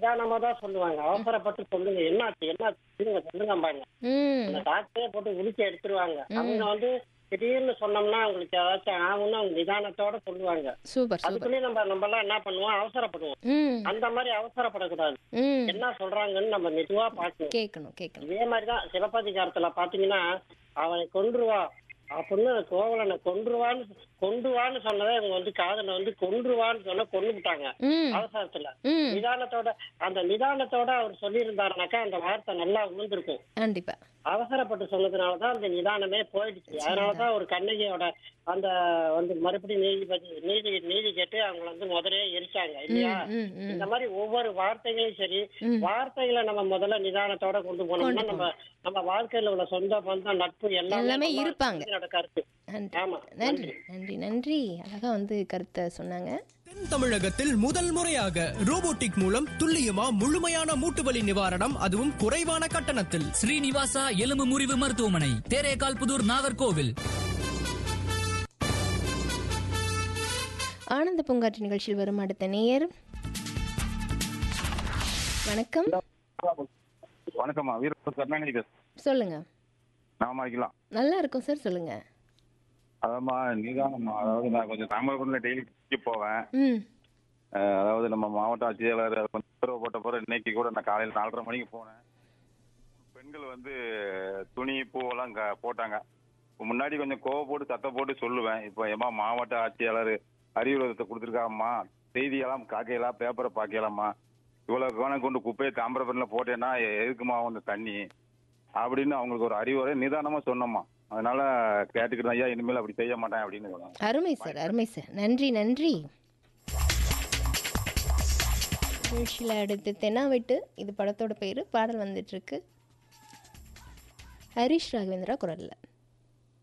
நிதானமா தான் சொல்லுவாங்க அவசரப்பட்டு சொல்லுங்க என்னாச்சு என்னாச்சு சொல்லுங்க சொல்லுங்கம்பாங்க ம் அந்த டாக்டரே போட்டு உரிச்சு எடுத்துருவாங்க அவங்க வந்து திடீர்னு சொன்னோம்னா அவங்களுக்கு ஏதாச்சும் ஆகும்னு அவங்க நிதானத்தோட சொல்லுவாங்க சூப்பர் சூப்பர் அதுக்குள்ளேயே நம்ம நம்ம எல்லாம் என்ன பண்ணுவோம் அவசரப்படுவோம் ம் அந்த மாதிரி அவசரப்படக்கூடாது ம் என்ன சொல்றாங்கன்னு நம்ம மெதுவா பார்க்கணும் கேட்கணும் கேட்கணும் இதே மாதிரிதான் சிவபாதிகாரத்துல பாத்தீங்கன்னா அவனை கொன்றுவா அப்படின்னு கோவலனை கொன்றுவான்னு கொன்றுவான்னு சொன்னதை இவங்க வந்து காதல வந்து கொன்றுவான்னு சொன்ன கொண்டு விட்டாங்க ம் அவசரத்துல ம் நிதானத்தோட அந்த நிதானத்தோட அவர் சொல்லியிருந்தாருனாக்கா அந்த வார்த்தை நல்லா விழுந்திருக்கும் கண்டிப்பா அவசரப்பட்டு சொன்னதுனாலதான் அந்த நிதானமே போயிடுச்சு அதனாலதான் ஒரு கண்ணகியோட அந்த வந்து மறுபடியும் நீதிபதி நீதி நீதி கேட்டு அவங்க வந்து முதலே எரிச்சாங்க இல்லையா ம் ம் இந்த மாதிரி ஒவ்வொரு வார்த்தைகளையும் சரி வார்த்தைகளை நம்ம முதல்ல நிதானத்தோட கொண்டு போனோம்னா நம்ம நம்ம வாழ்க்கையில உள்ள சொந்த பந்தம் நட்பு எல்லாமே எல்லாமே நல்லா இருப்பாங்க. இருக்கும். என்னோட கருத்து நன்றி ஆமா நன்றி நன்றி நன்றி அழகா வந்து கருத்தை சொன்னாங்க தென் தமிழகத்தில் முதல் முறையாக ரோபோட்டிக் மூலம் துல்லியமா முழுமையான மூட்டுவலி நிவாரணம் அதுவும் குறைவான கட்டணத்தில் ஸ்ரீனிவாசா எலும்பு முறிவு மருத்துவமனை தேரேகால் புதூர் நாகர்கோவில் ஆனந்த பூங்காற்று நிகழ்ச்சியில் வரும் அடுத்த நேயர் வணக்கம் வணக்கம்மா வீரப்ப கருணாநிதி பேச சொல்லுங்க நாம வைக்கலாம் நல்லா இருக்கும் சார் சொல்லுங்க அதாம்மா நீதானம்மா அதாவது நான் கொஞ்சம் தாமிரபரணியில் டெய்லி போவேன் ம் அஹ் அதாவது நம்ம மாவட்ட ஆட்சியாளர் கொஞ்சம் உத்தரவு போட்ட பிறகு இன்னைக்கு கூட நான் காலையில் நாலரை மணிக்கு போனேன் பெண்கள் வந்து துணி பூவெல்லாம் க- போட்டாங்க இப்ப முன்னாடி கொஞ்சம் கோவ போட்டு சத்த போட்டு சொல்லுவேன் இப்போ ஏமா மாவட்ட ஆட்சியாளர் அறிவுறுத்தத்தை கொடுத்துருக்காம்மா செய்தியெல்லாம் காக்கையெல்லாம் பேப்பரை பார்க்கலாமா இவ்வளவு கவனம் கொண்டு குப்பையை தாமிரபரணியில் போட்டேன்னா எ- எதுக்குமா வந்து தண்ணி அப்படின்னு அவங்களுக்கு ஒரு அறிவுரை நிதானமா சொன்னோம்மா அதனால கேட்டுக்கிட்டு ஐயா இனிமேல் அப்படி செய்ய மாட்டேன் அப்படின்னு சொன்னாங்க அருமை சார் அருமை சார் நன்றி நன்றி நிகழ்ச்சியில் அடுத்து தென்னாவெட்டு இது படத்தோட பேர் பாடல் வந்துட்டு இருக்கு ஹரிஷ் ராகவேந்திரா குரல்ல